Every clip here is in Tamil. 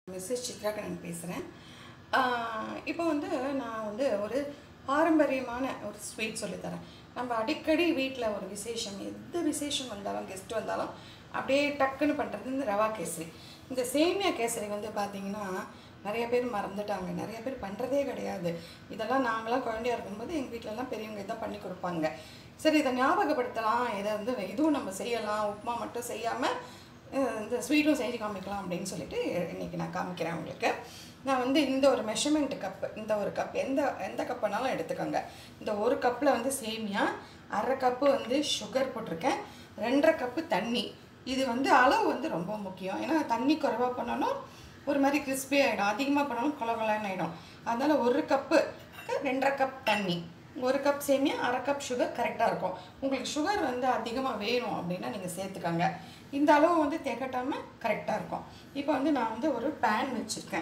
மிஸ்ஸஸ் சித்ராகரன் பேசுகிறேன் இப்போ வந்து நான் வந்து ஒரு பாரம்பரியமான ஒரு ஸ்வீட் சொல்லித்தரேன் நம்ம அடிக்கடி வீட்டில் ஒரு விசேஷம் எந்த விசேஷம் வந்தாலும் கெஸ்ட் வந்தாலும் அப்படியே டக்குன்னு பண்ணுறது இந்த ரவா கேசரி இந்த சேமியா கேசரி வந்து பார்த்திங்கன்னா நிறைய பேர் மறந்துட்டாங்க நிறைய பேர் பண்ணுறதே கிடையாது இதெல்லாம் நாங்களாம் குழந்தையா இருக்கும்போது எங்கள் வீட்டிலலாம் பெரியவங்க இதான் பண்ணி கொடுப்பாங்க சரி இதை ஞாபகப்படுத்தலாம் இதை வந்து இதுவும் நம்ம செய்யலாம் உப்புமா மட்டும் செய்யாமல் அஹ் இந்த ஸ்வீட்டும் செஞ்சு காமிக்கலாம் அப்படின்னு சொல்லிட்டு இன்றைக்கி நான் காமிக்கிறேன் உங்களுக்கு நான் வந்து இந்த ஒரு மெஷர்மெண்ட் கப்பு இந்த ஒரு கப் எந்த எந்த கப்புனாலும் எடுத்துக்கோங்க இந்த ஒரு கப்பில் வந்து சேமியா அரை கப்பு வந்து சுகர் போட்டிருக்கேன் ரெண்டரை கப்பு தண்ணி இது வந்து அளவு வந்து ரொம்ப முக்கியம் ஏன்னா தண்ணி குறைவாக பண்ணாலும் ஒரு மாதிரி கிறிஸ்பி ஆகிடும் அதிகமாக பண்ணாலும் கொல கொலன்னு ஆகிடும் அதனால் ஒரு கப்பு ரெண்டரை கப் தண்ணி ஒரு கப் சேமியா அரை கப் சுகர் கரெக்டாக இருக்கும் உங்களுக்கு சுகர் வந்து அதிகமாக வேணும் அப்படின்னா நீங்கள் சேர்த்துக்கோங்க இந்த அளவு வந்து திகட்டாமல் கரெக்டாக இருக்கும் இப்போ வந்து நான் வந்து ஒரு பேன் வச்சுருக்கேன்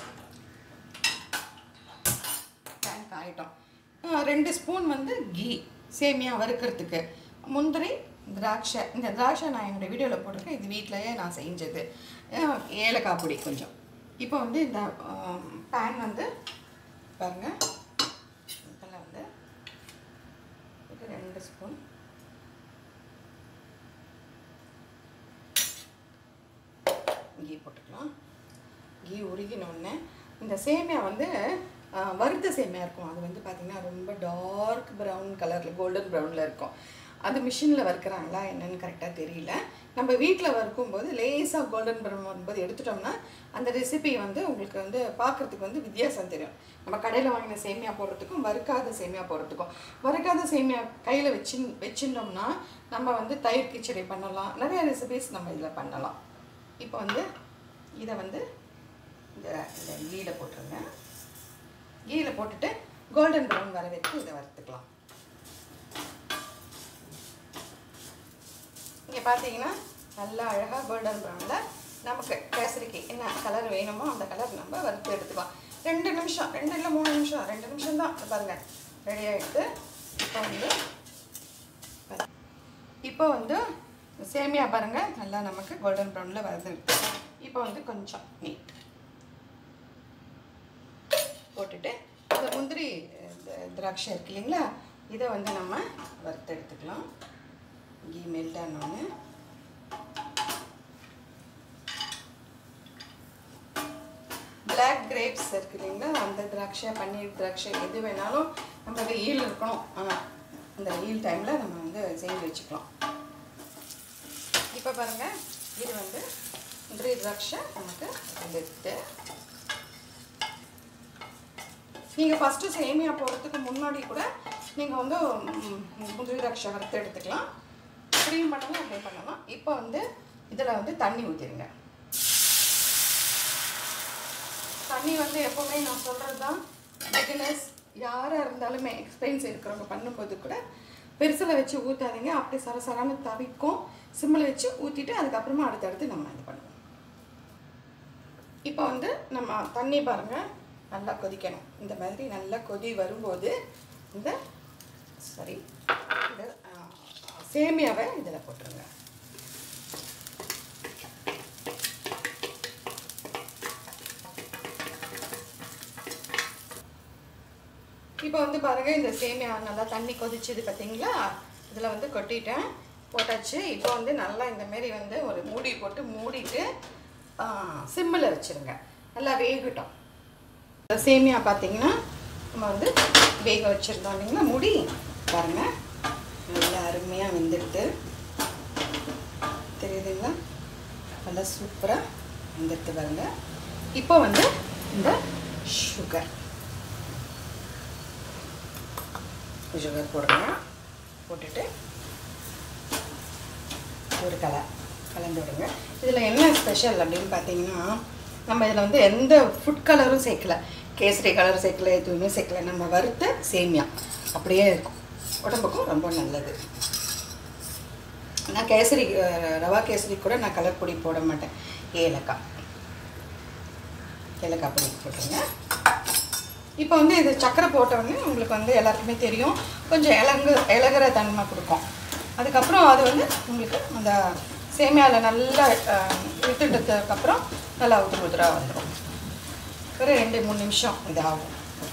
பேன் காயிட்டோம் அஹ் ரெண்டு ஸ்பூன் வந்து கீ சேமியா வறுக்கிறதுக்கு முந்திரி திராட்சை இந்த திராட்சை நான் என்னோடய வீடியோவில் போட்டிருக்கேன் இது வீட்டிலையே நான் செஞ்சது அஹ் ஏலக்காய் பொடி கொஞ்சம் இப்போ வந்து இந்த பேன் வந்து பாருங்கள் இதில் வந்து இது ரெண்டு ஸ்பூன் கீ போட்டுக்கலாம் கீ உருகினோடனே இந்த சேமியா வந்து ஆ, வறுத்த சேமியா இருக்கும் அது வந்து பார்த்திங்கன்னா ரொம்ப டார்க் ப்ரௌன் கலரில் கோல்டன் ப்ரௌனில் இருக்கும் அது மிஷினில் வறுக்கிறாங்களா என்னன்னு கரெக்டாக தெரியல நம்ம வீட்டில் வறுக்கும்போது லேசாக கோல்டன் ப்ரௌன் வரும்போது எடுத்துட்டோம்னா அந்த ரெசிபி வந்து உங்களுக்கு வந்து பார்க்குறதுக்கு வந்து வித்தியாசம் தெரியும் நம்ம கடையில் வாங்கின சேமியா போடுறதுக்கும் வறுக்காத சேமியா போடுறதுக்கும் வறுக்காத சேமியா கையில் வச்சு வச்சுட்டோம்னா நம்ம வந்து தயிர் கிச்சடி பண்ணலாம் நிறைய ரெசிபிஸ் நம்ம இதில் பண்ணலாம் இப்போ வந்து இதை வந்து இந்த இந்த கீயில் போட்டுருங்க கீயில் போட்டுட்டு கோல்டன் ப்ரௌன் வர வச்சு இதை வறுத்துக்கலாம் இங்கே பார்த்தீங்கன்னா நல்லா அழகாக கோல்டன் ப்ரௌனில் நமக்கு கேசரிக்கு என்ன கலர் வேணுமோ அந்த கலர் நம்ம வறுத்து எடுத்துக்கலாம் ரெண்டு நிமிஷம் ரெண்டு இல்லை மூணு நிமிஷம் ரெண்டு நிமிஷம் தான் பாருங்கள் ரெடி ஆகிடுது இப்போ வந்து இப்போ வந்து சேமியா பாருங்கள் நல்லா நமக்கு கோல்டன் ப்ரௌனில் வறுத்துடுது இப்போ வந்து கொஞ்சம் நீட் போட்டுட்டு இந்த முந்திரி இந்த திராட்சை இருக்கு இல்லைங்களா இதை வந்து நம்ம வறுத்து எடுத்துக்கலாம் கீ மெல்ட் ஆனோன்னு பிளாக் கிரேப்ஸ் இருக்கு இல்லைங்களா அந்த திராட்சை பன்னீர் திராட்சை எது வேணாலும் நம்ம வெயில் இருக்கணும் ஆனால் இந்த வெயில் டைமில் நம்ம வந்து செஞ்சு வச்சுக்கலாம் இப்போ பாருங்கள் இது வந்து முந்திரி திராட்சை நமக்கு வந்துடுது நீங்கள் ஃபஸ்ட்டு சேமியா போடுறதுக்கு முன்னாடி கூட நீங்கள் வந்து ம், முந்திரி திராட்சை வறுத்து எடுத்துக்கலாம் இப்படியும் பண்ணலாம் அப்படியும் பண்ணலாம் இப்போ வந்து இதில் வந்து தண்ணி ஊற்றிடுங்க தண்ணி வந்து எப்போவுமே நான் சொல்கிறது தான் பிகினர்ஸ் யாராக இருந்தாலுமே எக்ஸ்பீரியன்ஸ் இருக்கிறவங்க பண்ணும்போது கூட பெருசில் வச்சு ஊற்றாதீங்க அப்படியே சரசரான தவிக்கும் சிம்மில் வச்சு ஊற்றிட்டு அதுக்கப்புறமா அடுத்தடுத்து நம்ம இது பண்ணுவோம் இப்போ வந்து நம்ம தண்ணி பாருங்கள் நல்லா கொதிக்கணும் இந்த மாதிரி நல்லா கொதி வரும்போது இந்த சரி இந்த ஆ, சேமியாவை இதில் போட்டுருங்க இப்போ வந்து பாருங்கள் இந்த சேமியா நல்லா தண்ணி கொதிச்சுது பார்த்தீங்களா இதில் வந்து கொட்டிட்டேன் போட்டாச்சு இப்போ வந்து நல்லா இந்த மாரி வந்து ஒரு மூடி போட்டு மூடிட்டு சிம்மில் வச்சுருங்க நல்லா வேகட்டும் இந்த சேமியா பார்த்தீங்கன்னா நம்ம வந்து வேக வச்சுருந்தோம் இல்லைங்களா மூடி பாருங்கள் நல்லா அருமையாக வெந்துடுது தெரியுதுங்களா நல்லா சூப்பராக வெந்துடுது பாருங்க இப்போ வந்து இந்த சுகர் சுகர் போடுங்க போட்டுட்டு ஒரு கலர் கலந்து விடுங்க இதில் என்ன ஸ்பெஷல் அப்படின்னு பார்த்தீங்கன்னா நம்ம இதில் வந்து எந்த ஃபுட் கலரும் சேர்க்கல கேசரி கலர் சேர்க்கல எதுவுமே சேர்க்கல நம்ம வறுத்த சேமியா அப்படியே இருக்கும் உடம்புக்கும் ரொம்ப நல்லது நான் கேசரி அஹ், ரவா கேசரி கூட நான் கலர் பொடி போட மாட்டேன் ஏலக்காய் ஏலக்காய் பொடி போட்டுருங்க இப்போ வந்து இது சக்கரை போட்டோடனே உங்களுக்கு வந்து எல்லாருக்குமே தெரியும் கொஞ்சம் இலங்கு இலகுற தன்மை கொடுக்கும் அதுக்கப்புறம் அது வந்து உங்களுக்கு அந்த சேமியாவில் நல்லா விட்டுட்டதுக்கப்புறம் நல்லா உதிர உதிராக வந்துடும் ஒரு ரெண்டு மூணு நிமிஷம் இது ஆகும்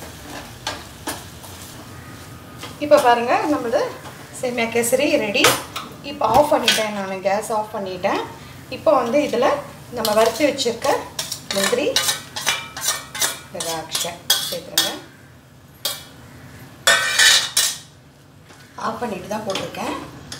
இப்போ பாருங்கள் நம்மளது சேமியா கேசரி ரெடி இப்போ ஆஃப் பண்ணிட்டேன் நான் கேஸ் ஆஃப் பண்ணிட்டேன் இப்போ வந்து இதில் நம்ம வறுத்து வச்சுருக்க முந்திரி திராட்சை சேர்த்துருங்க ஆஃப் பண்ணிட்டு தான் போட்டிருக்கேன்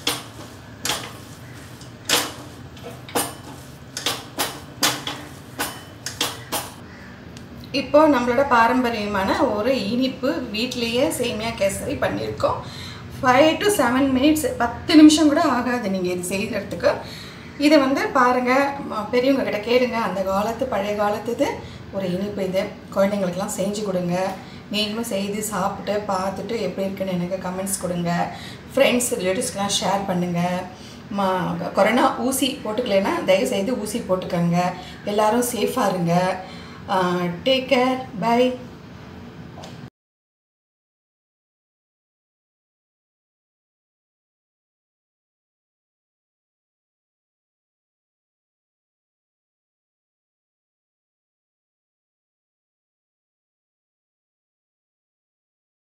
இப்போ நம்மளோட பாரம்பரியமான ஒரு இனிப்பு வீட்லேயே சேமியா கேசரி பண்ணியிருக்கோம் ஃபைவ் டு செவன் மினிட்ஸ் பத்து நிமிஷம் கூட ஆகாது நீங்கள் இது செய்கிறதுக்கு இதை வந்து பாருங்கள் ம- பெரியவங்க கிட்ட கேளுங்க அந்த காலத்து பழைய காலத்து இது ஒரு இனிப்பு இது குழந்தைங்களுக்கெல்லாம் செஞ்சு கொடுங்க நீங்களும் செய்து சாப்பிட்டு பார்த்துட்டு எப்படி இருக்குன்னு எனக்கு கமெண்ட்ஸ் கொடுங்க ஃப்ரெண்ட்ஸ் ரிலேட்டிவ்ஸ்க்கெலாம் ஷேர் பண்ணுங்கள் மா கொரோனா ஊசி போட்டுக்கலைன்னா தயவுசெய்து ஊசி போட்டுக்கோங்க எல்லாரும் சேஃபாக இருங்க டேக் கேர் பை